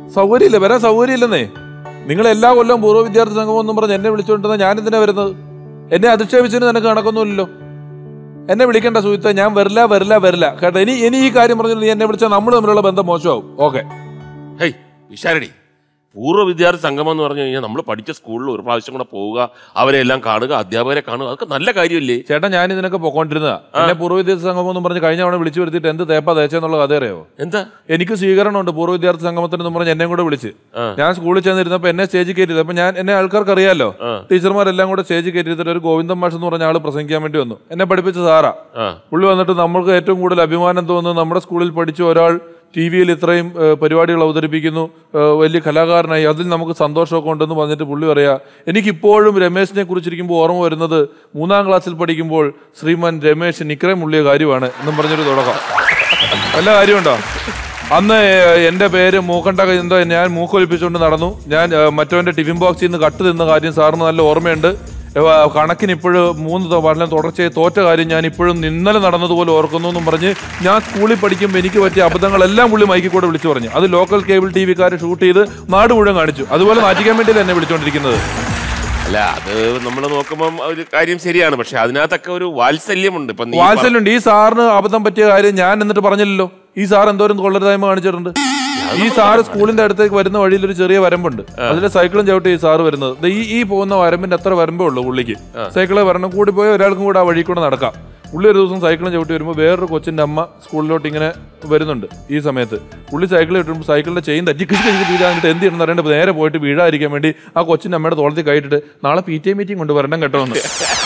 സൗകര്യമില്ല വരാൻ സൗകര്യമില്ലെന്നേ നിങ്ങൾ എല്ലാ കൊല്ലവും പൂർവ്വ വിദ്യാർത്ഥി സംഗമം എന്നും പറഞ്ഞ് എന്നെ വിളിച്ചുകൊണ്ടിരുന്ന ഞാൻ എന്തിനാ വരുന്നത് എന്നെ അധിക്ഷേപിച്ചതിന് നിനക്ക് കണക്കൊന്നുമില്ലല്ലോ എന്നെ വിളിക്കേണ്ട സുഹൃത്തെ ഞാൻ വരില്ല വരില്ല വരില്ല കേട്ടോ ഇനി ഇനി ഈ കാര്യം പറഞ്ഞു നീ എന്നെ വിളിച്ചാൽ നമ്മൾ തമ്മിലുള്ള ബന്ധം മോശമാവും ഓക്കെ ഹേയ് വിശാരടി പൂർവ്വ വിദ്യാർത്ഥി സംഗമം എന്ന് പറഞ്ഞു കഴിഞ്ഞാൽ നമ്മൾ പഠിച്ച സ്കൂളിൽ ഒരു പ്രാവശ്യം കൂടെ പോവുക അവരെ എല്ലാം കാണുക അധ്യാപകരെ കാണുക അതൊക്കെ നല്ല കാര്യമല്ലേ ചേട്ടാ ഞാൻ ഇതിനൊക്കെ പൊക്കോണ്ടിരുന്നതാ എന്നെ പൂർവ്വ വിദ്യാർത്ഥി സംഗമം എന്ന് പറഞ്ഞ് കഴിഞ്ഞ തവണ വിളിച്ചു വരുത്തിയിട്ട് എന്ത് തേപ്പാ തേച്ചെന്നുള്ള കഥ അറിയാവോ എന്താ എനിക്ക് സ്വീകരണമുണ്ട് പൂർവ്വ വിദ്യാർത്ഥി സംഗമത്തിന് എന്ന് പറഞ്ഞ് എന്നെയും കൂടെ വിളിച്ച് ആ. ഞാൻ സ്കൂളിൽ ചെന്നിരുന്നപ്പോൾ എന്നെ സ്റ്റേജിൽ കയറ്റിയത് അപ്പൊ ഞാൻ എന്നെ ആൾക്കാർക്ക് അറിയാലോ ആ. ടീച്ചർമാരെല്ലാം കൂടെ സ്റ്റേജിൽ കയറ്റിയിട്ട് ഒരു ഗോവിന്ദൻ മാഷ് എന്ന് പറഞ്ഞ ആള് പ്രസംഗിക്കാൻ വേണ്ടി വന്നു എന്നെ പഠിപ്പിച്ച സാറാ ആ പുള്ളി വന്നിട്ട് നമ്മൾക്ക് ഏറ്റവും കൂടുതൽ അഭിമാനം തോന്നുന്നത് നമ്മുടെ സ്കൂളിൽ പഠിച്ച ഒരാൾ ടി വിയിൽ ഇത്രയും ഏഹ്, പരിപാടികൾ അവതരിപ്പിക്കുന്നു ഏഹ്, വലിയ കലാകാരനായി അതിൽ നമുക്ക് സന്തോഷമൊക്കെ ഉണ്ടെന്ന് പറഞ്ഞിട്ട് പുള്ളി പറയാ എനിക്കിപ്പോഴും രമേശിനെ കുറിച്ചിരിക്കുമ്പോൾ ഓർമ്മ വരുന്നത് മൂന്നാം ക്ലാസ്സിൽ പഠിക്കുമ്പോൾ ശ്രീമാൻ രമേശ് നിക്കറെ മുള്ളിയ കാര്യമാണ് എന്നും പറഞ്ഞൊരു തുടക്കം വല്ല കാര്യമുണ്ടോ അന്ന് ഏഹ്, എൻ്റെ പേര് മൂക്കണ്ട എന്തോ ഞാൻ മൂക്കൊലിപ്പിച്ചുകൊണ്ട് നടന്നു ഞാൻ ഏഹ്, മറ്റവൻ്റെ ടിഫിൻ ബോക്സിൽ നിന്ന് കട്ട് തിന്ന കാര്യം സാറിന് നല്ല ഓർമ്മയുണ്ട് ഏഹ്, കണക്കിന് ഇപ്പോഴും മൂന്ന് ത- പഠനം തുടർച്ചയായി തോറ്റ കാര്യം ഞാൻ ഇപ്പോഴും ഇന്നലെ നടന്നതുപോലെ ഓർക്കുന്നു എന്നും പറഞ്ഞ് ഞാൻ സ്കൂളിൽ പഠിക്കുമ്പോൾ എനിക്ക് പറ്റിയ അബദ്ധങ്ങളെല്ലാം പുള്ളി മൈക്കിൽ കൂടെ വിളിച്ചു പറഞ്ഞു അത് ലോക്കൽ കേബിൾ ടി വിക്കാർ ഷൂട്ട് ചെയ്ത് നാട് മുഴുവൻ കാണിച്ചു അതുപോലെ നാറ്റിക്കാൻ വേണ്ടിയല്ല എന്നെ വിളിച്ചുകൊണ്ടിരിക്കുന്നത് അല്ല അത് നമ്മൾ നോക്കുമ്പോൾ ഒരു കാര്യം ശരിയാണ് പക്ഷെ അതിനകത്തൊക്കെ ഒരു വാത്സല്യമുണ്ട് ഇപ്പൊ നീ പറ- വാത്സല്യമുണ്ട് ഈ സാറിന് അബദ്ധം പറ്റിയ കാര്യം ഞാൻ എന്നിട്ട് പറഞ്ഞില്ലല്ലോ ഈ സാർ എന്തോരം കൊള്ളരുതായ്മ കാണിച്ചിട്ടുണ്ട് ഈ സാറ് സ്കൂളിന്റെ അടുത്തേക്ക് വരുന്ന വഴിയിൽ ഒരു ചെറിയ വരമ്പുണ്ട് അതിലെ സൈക്കിളും ചവിട്ടി ഈ സാറ് വരുന്നത് ദേ ഈ ഈ പോകുന്ന വരമ്പിന്റെ അത്ര വരമ്പേ ഉള്ളൂ പുള്ളിക്ക് സൈക്കിളെ വരണം കൂടി പോയി ഒരാൾക്കും കൂടെ ആ വഴി കൂടെ നടക്കാം പുള്ളി ഒരു ദിവസം സൈക്കിളും ചവിട്ടി വരുമ്പോൾ വേറൊരു കൊച്ചിന്റെ അമ്മ സ്കൂളിലോട്ട് ഇങ്ങനെ വരുന്നുണ്ട് ഈ സമയത്ത് പുള്ളി സൈക്കിൾ കിട്ടുമ്പോൾ സൈക്കിളിന്റെ ചെയിൻ തട്ടി കിശി കിശി വീഴാന്നിട്ട് എന്ത് ചെയ്യണമെന്ന് അറിയേണ്ടത് നേരെ പോയിട്ട് വീഴാതിരിക്കാൻ വേണ്ടി ആ കൊച്ചിന്റെ അമ്മയുടെ തോളത്തിൽ കൈയിട്ടിട്ട് നാളെ പി ടി എ മീറ്റിംഗ് കൊണ്ട് വരണം കേട്ടോ എന്ന്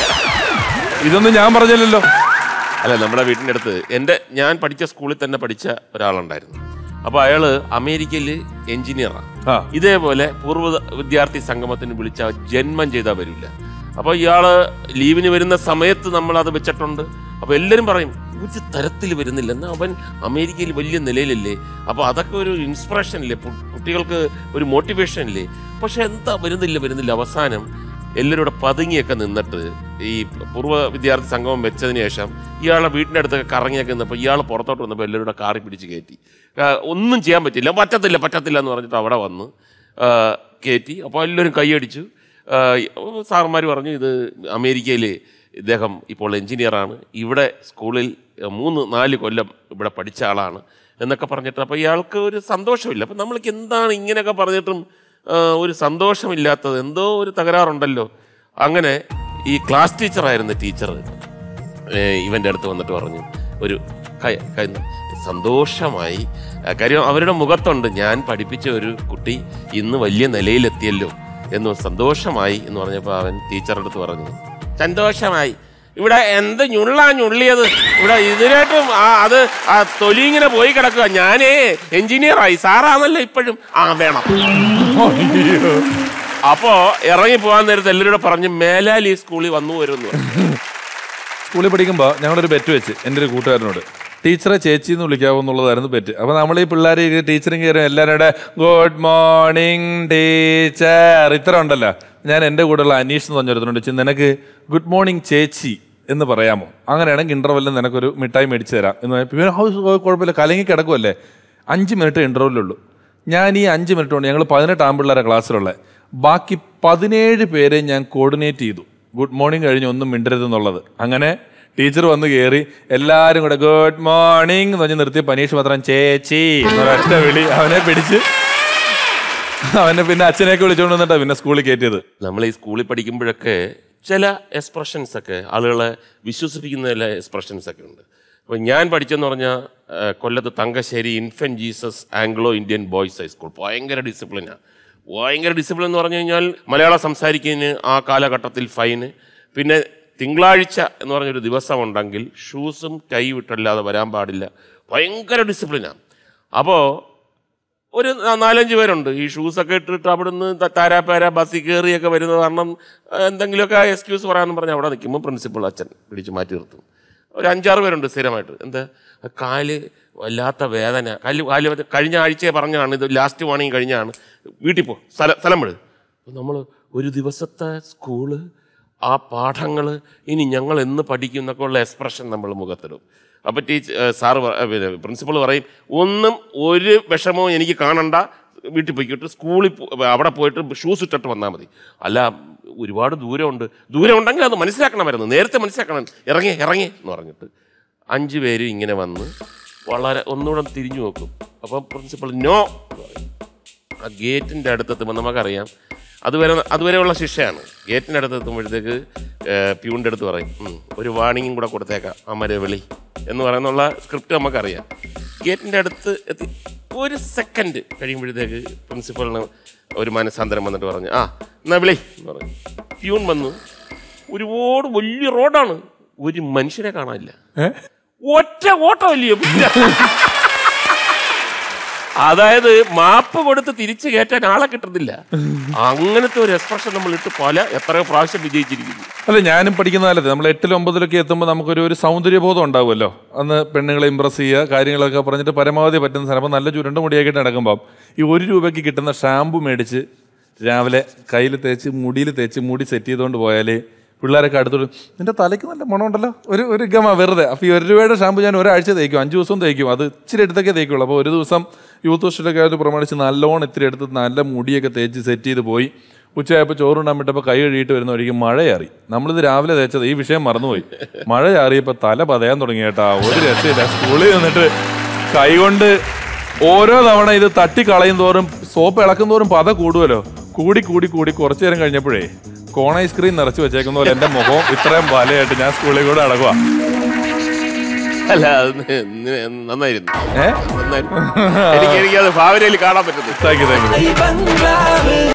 ഇതൊന്നും ഞാൻ പറഞ്ഞില്ലല്ലോ അല്ല നമ്മുടെ വീട്ടിൻ്റെ അടുത്ത് എൻ്റെ ഞാൻ പഠിച്ച സ്കൂളിൽ തന്നെ പഠിച്ച ഒരാളുണ്ടായിരുന്നു അപ്പോൾ അയാള് അമേരിക്കയിൽ എഞ്ചിനീയറാണ് ആ ഇതേപോലെ പൂർവ്വ വിദ്യാർത്ഥി സംഗമത്തിന് വിളിച്ച ജന്മം ചെയ്താൽ വരില്ല അപ്പോൾ ഇയാള് ലീവിന് വരുന്ന സമയത്ത് നമ്മൾ അത് വെച്ചിട്ടുണ്ട് അപ്പോൾ എല്ലാവരും പറയും ഒരു തരത്തിൽ വരുന്നില്ല എന്നാൽ അവൻ അമേരിക്കയിൽ വലിയ നിലയിലല്ലേ അപ്പോൾ അതൊക്കെ ഒരു ഇൻസ്പിറേഷൻ ഇല്ലേ പു- കുട്ടികൾക്ക് ഒരു മോട്ടിവേഷൻ ഇല്ലേ പക്ഷെ എന്താ വരുന്നില്ല വരുന്നില്ല അവസാനം എല്ലാവരും കൂടെ പതുങ്ങിയൊക്കെ നിന്നിട്ട് ഈ പൂർവ്വ വിദ്യാർത്ഥി സംഗമം വെച്ചതിന് ശേഷം ഇയാളെ വീടിൻ്റെ അടുത്തൊക്കെ കറങ്ങിയൊക്കെ നിന്നപ്പോൾ ഇയാൾ പുറത്തോട്ട് വന്നപ്പോൾ എല്ലാവരും കൂടെ കാറി പിടിച്ച് കയറ്റി ആ, ഒന്നും ചെയ്യാൻ പറ്റില്ല പറ്റത്തില്ല പറ്റത്തില്ല എന്ന് പറഞ്ഞിട്ട് അവിടെ വന്ന് ആ, കയറ്റി അപ്പോൾ എല്ലാവരും കൈയടിച്ചു സാറന്മാർ പറഞ്ഞു ഇത് അമേരിക്കയിൽ ഇദ്ദേഹം ഇപ്പോൾ എഞ്ചിനീയറാണ് ഇവിടെ സ്കൂളിൽ മൂന്ന് നാല് കൊല്ലം ഇവിടെ പഠിച്ച ആളാണ് എന്നൊക്കെ പറഞ്ഞിട്ട് അപ്പോൾ ഇയാൾക്ക് ഒരു സന്തോഷമില്ല അപ്പം നമ്മൾക്ക് എന്താണ് ഇങ്ങനെയൊക്കെ പറഞ്ഞിട്ടും ആ, ഒരു സന്തോഷമില്ലാത്തത് എന്തോ ഒരു തകരാറുണ്ടല്ലോ അങ്ങനെ ഈ ക്ലാസ് ടീച്ചറായിരുന്ന ടീച്ചർ ഇവൻ്റെ അടുത്ത് വന്നിട്ട് പറഞ്ഞു ഒരു കൈ കൈ സന്തോഷമായി ആ, കാര്യം അവരുടെ മുഖത്തുണ്ട് ഞാൻ പഠിപ്പിച്ച ഒരു കുട്ടി ഇന്ന് വലിയ നിലയിലെത്തിയല്ലോ എന്ന് സന്തോഷമായി എന്ന് പറഞ്ഞപ്പോൾ അവൻ ടീച്ചറുടെ അടുത്ത് പറഞ്ഞു സന്തോഷമായി ഇവിടെ എന്ത് ഞുള്ളാ ഞുള്ളിയത് ഇവിടെ ഇതിനായിട്ടും ആ അത് ആ തൊലി ഇങ്ങനെ പോയി കിടക്കുക ഞാനേ എഞ്ചിനീയറായി സാറാണല്ലോ ഇപ്പോഴും ആ വേണം അപ്പോ ഇറങ്ങി പോകാൻ നേരത്തെ എല്ലാവരും പറഞ്ഞു മേലാൽ ഈ സ്കൂളിൽ വന്നു വരുന്നു സ്കൂളിൽ പഠിക്കുമ്പോൾ ഞങ്ങളൊരു ബെറ്റ് വെച്ച് എൻ്റെ ഒരു കൂട്ടുകാരനോട് ടീച്ചറെ ചേച്ചി എന്ന് വിളിക്കാവോ എന്നുള്ളതായിരുന്നു ബെറ്റ് അപ്പൊ നമ്മൾ ഈ പിള്ളേർ ടീച്ചറും കയറി എല്ലാവരുടെ ഗുഡ് മോർണിംഗ് ടീച്ചർ ഇത്ര ഉണ്ടല്ലോ ഞാൻ എൻ്റെ കൂടെയുള്ള അനീഷ് എന്ന് പറഞ്ഞൊരുത്തനുണ്ട് ചി നിനക്ക് ഗുഡ് മോർണിംഗ് ചേച്ചി എന്ന് പറയാമോ അങ്ങനെയാണെങ്കിൽ ഇന്റർവെല്ലിൽ നിനക്കൊരു മിഠായി മേടിച്ചു തരാം എന്ന് പറഞ്ഞാൽ പിന്നെ ഹൗസ് കുഴപ്പമില്ല കലങ്ങി കിടക്കുമല്ലേ അഞ്ച് മിനിറ്റ് ഇന്റർവെല്ലുള്ളൂ ഞാൻ ഈ അഞ്ച് മിനിറ്റ് കൊണ്ട് ഞങ്ങൾ പതിനെട്ട് ആമ്പിള്ളേരെ ക്ലാസ്സിലുള്ളത് ബാക്കി പതിനേഴ് പേരെ ഞാൻ കോർഡിനേറ്റ് ചെയ്തു ഗുഡ് മോർണിംഗ് കഴിഞ്ഞ് ഒന്നും മിണ്ടരുതെന്നുള്ളത് അങ്ങനെ ടീച്ചർ വന്ന് കയറി എല്ലാവരും കൂടെ ഗുഡ് മോർണിംഗ് എന്ന് പറഞ്ഞ് നിർത്തി പനീഷ് മാത്രം ചേച്ചി എന്നൊരൊറ്റ വിളി അവനെ പിടിച്ച് അവനെ പിന്നെ അച്ഛനെയൊക്കെ വിളിച്ചുകൊണ്ട് വന്നിട്ടാ പിന്നെ സ്കൂളിൽ കയറ്റിയത് നമ്മൾ ഈ സ്കൂളിൽ പഠിക്കുമ്പോഴൊക്കെ ചില എക്സ്പ്രഷൻസ് ഒക്കെ ആളുകളെ വിശ്വസിപ്പിക്കുന്ന ചില എക്സ്പ്രഷൻസ് ഒക്കെ ഉണ്ട് അപ്പോൾ ഞാൻ പഠിച്ചെന്ന് പറഞ്ഞാൽ ആ, കൊല്ലത്ത് Thangassery infant Jesus Anglo Indian boys high school ഭയങ്കര ഡിസിപ്ലിനാണ് ഭയങ്കര ഡിസിപ്ലിൻ എന്ന് പറഞ്ഞു കഴിഞ്ഞാൽ മലയാളം സംസാരിക്കുന്നതിന് ആ കാലഘട്ടത്തിൽ ഫൈന് പിന്നെ തിങ്കളാഴ്ച എന്ന് പറഞ്ഞൊരു ദിവസം ഉണ്ടെങ്കിൽ ഷൂസും ടൈ വിട്ടല്ലാതെ വരാൻ പാടില്ല ഭയങ്കര ഡിസിപ്ലിനാണ് അപ്പോൾ ഒരു ന- നാലഞ്ച് പേരുണ്ട് ഈ ഷൂസൊക്കെ ഇട്ടിട്ട് അവിടുന്ന് ത- താരാപ്പാര ബസ്സിൽ കയറിയൊക്കെ വരുന്നത് കാരണം ആ, എന്തെങ്കിലുമൊക്കെ എക്സ്ക്യൂസ് പറയാമെന്ന് പറഞ്ഞാൽ അവിടെ നിൽക്കുമ്പോൾ പ്രിൻസിപ്പൾ അച്ഛൻ പിടിച്ച് മാറ്റി നിർത്തും ഒരു അഞ്ചാറ് പേരുണ്ട് സ്ഥിരമായിട്ട് എന്താ കാല് വല്ലാത്ത വേദന കാല് കാല് വേ- കഴിഞ്ഞ ആഴ്ചയെ പറഞ്ഞാണ് ഇത് ലാസ്റ്റ് വാണിങ് കഴിഞ്ഞാണ് വീട്ടിൽ പോ സ്ഥല സ്ഥലം വിട് അപ്പം നമ്മൾ ഒരു ദിവസത്തെ സ്കൂള് ആ പാഠങ്ങൾ ഇനി ഞങ്ങൾ എന്ന് പഠിക്കും എന്നൊക്കെ ഉള്ള എക്സ്പ്രഷൻ നമ്മൾ മുഖത്തിടും അപ്പോൾ ടീച്ചർ സാറ് പ- പിന്നെ പ്രിൻസിപ്പൾ പറയും ഒന്നും ഒരു വിഷമവും എനിക്ക് കാണണ്ട വീട്ടിൽ പോയിക്കിട്ട് സ്കൂളിൽ പോ- അവിടെ പോയിട്ട് ഷൂസ് ഇട്ടിട്ട് വന്നാൽ മതി അല്ല ഒരുപാട് ദൂരമുണ്ട് ദൂരം ഉണ്ടെങ്കിൽ അത് മനസ്സിലാക്കണമായിരുന്നു നേരത്തെ മനസ്സിലാക്കണം ഇറങ്ങി ഇറങ്ങി എന്ന് പറഞ്ഞിട്ട് അഞ്ച് പേര് ഇങ്ങനെ വന്ന് വളരെ ഒന്നുകൂടെ തിരിഞ്ഞു നോക്കും അപ്പം പ്രിൻസിപ്പൾ നോ എന്ന് പറയും ആ ഗേറ്റിൻ്റെ അടുത്തെത്തുമ്പോൾ നമുക്കറിയാം അതുവരെ അതുവരെയുള്ള ശിക്ഷയാണ് ഗേറ്റിൻ്റെ അടുത്ത് എത്തുമ്പോഴത്തേക്ക് പ്യൂണിൻ്റെ അടുത്ത് പറയും "ഉം, ഒരു വാണിങ്ങും കൂടെ കൊടുത്തേക്കാം അമരെ വിളി എന്ന് പറയുന്നുള്ള സ്ക്രിപ്റ്റ് നമുക്കറിയാം ഗേറ്റിൻ്റെ അടുത്ത് എത്തി ഒരു സെക്കൻഡ് കഴിയുമ്പോഴത്തേക്ക് പ്രിൻസിപ്പളിന് ഒരു മനസ്സാന്തരം വന്നിട്ട് പറഞ്ഞു ആ എന്നാ വിളി എന്ന് പറഞ്ഞു പ്യൂൺ വന്നു ഒരുപാട് വലിയ റോഡാണ് ഒരു മനുഷ്യനെ കാണാനില്ല ഏ? ഒറ്റ ഓട്ടം ഇല്ലയോ അതായത് മാപ്പ് കൊടുത്ത് തിരിച്ചു കയറ്റാൻ ആളെ കിട്ടുന്നില്ല അങ്ങനത്തെ ഒരു എക്സ്പ്രഷൻ നമ്മൾ ഇട്ട് പല എത്രയോ പ്രാവശ്യം വിജയിച്ചിരിക്കുന്നു അല്ല ഞാനും പഠിക്കുന്ന കാലത്ത് നമ്മൾ എട്ടിലും ഒമ്പതിലൊക്കെ എത്തുമ്പോൾ നമുക്കൊരു ഒരു സൗന്ദര്യബോധം ഉണ്ടാവുമല്ലോ അന്ന് പെണ്ണുങ്ങളെ ഇമ്പ്രസ് ചെയ്യുക കാര്യങ്ങളൊക്കെ പറഞ്ഞിട്ട് പരമാവധി പറ്റുന്ന സാധനം അപ്പോൾ നല്ല ചുരുണ്ട മുടിയാക്കിയിട്ട് നടക്കുമ്പോൾ ഈ ഒരു രൂപയ്ക്ക് കിട്ടുന്ന ഷാമ്പു മേടിച്ച് രാവിലെ കയ്യിൽ തേച്ച് മുടിയിൽ തേച്ച് മുടി സെറ്റ് ചെയ്തുകൊണ്ട് പോയാൽ പിള്ളേരൊക്കെ അടുത്തോട്ട് നിന്റെ തലയ്ക്ക് നല്ല മണമുണ്ടല്ലോ ഒരു ഒരു ഗമ വെറുതെ അപ്പോൾ ഈ ഒരു രൂപയുടെ ഷാമ്പു ഞാൻ ഒരാഴ്ച തേക്കും അഞ്ച് ദിവസം തേക്കും അത് ഇച്ചിരി എടുത്തൊക്കെ തേക്കുള്ളൂ അപ്പോൾ ഒരു ദിവസം യൂത്ത് ഹോസ്റ്റലൊക്കെ ആയിട്ട് പ്രമാണിച്ച് നല്ലോണം ഇത്തിരി എടുത്ത് നല്ല മുടിയൊക്കെ തേച്ച് സെറ്റ് ചെയ്ത് പോയി ഉച്ചയായപ്പോൾ ചോറുണ്ടാൻ വിട്ടപ്പോൾ കൈ കഴുകിയിട്ട് വരുന്ന വഴിക്ക് മഴ ചാറി നമ്മളിത് രാവിലെ തേച്ചത് ഈ വിഷയം മറന്നുപോയി മഴ ചാറിയപ്പോൾ തല പതയാൻ തുടങ്ങി കേട്ടാ ഒരു രക്ഷയില്ല സ്കൂളിൽ നിന്നിട്ട് കൈകൊണ്ട് ഓരോ തവണ ഇത് തട്ടി കളയും തോറും സോപ്പ് ഇളക്കും തോറും പത കൂടുമല്ലോ കൂടി കൂടി കൂടി കുറച്ചു നേരം കഴിഞ്ഞപ്പോഴേ കോൺ ഐസ്ക്രീം നിറച്ച് വെച്ചേക്കുന്ന പോലെ എൻ്റെ മുഖം ഇത്രയും വലയായിട്ട് ഞാൻ സ്കൂളിൽ കൂടെ അടക്കുക അല്ല അത് ന- ന- നന്നായിരുന്നു ഏ നന്നായിരുന്നു എനിക്ക് എനിക്കത് ഭാവനയിൽ കാണാൻ പറ്റുന്നു thank you thank you bungalow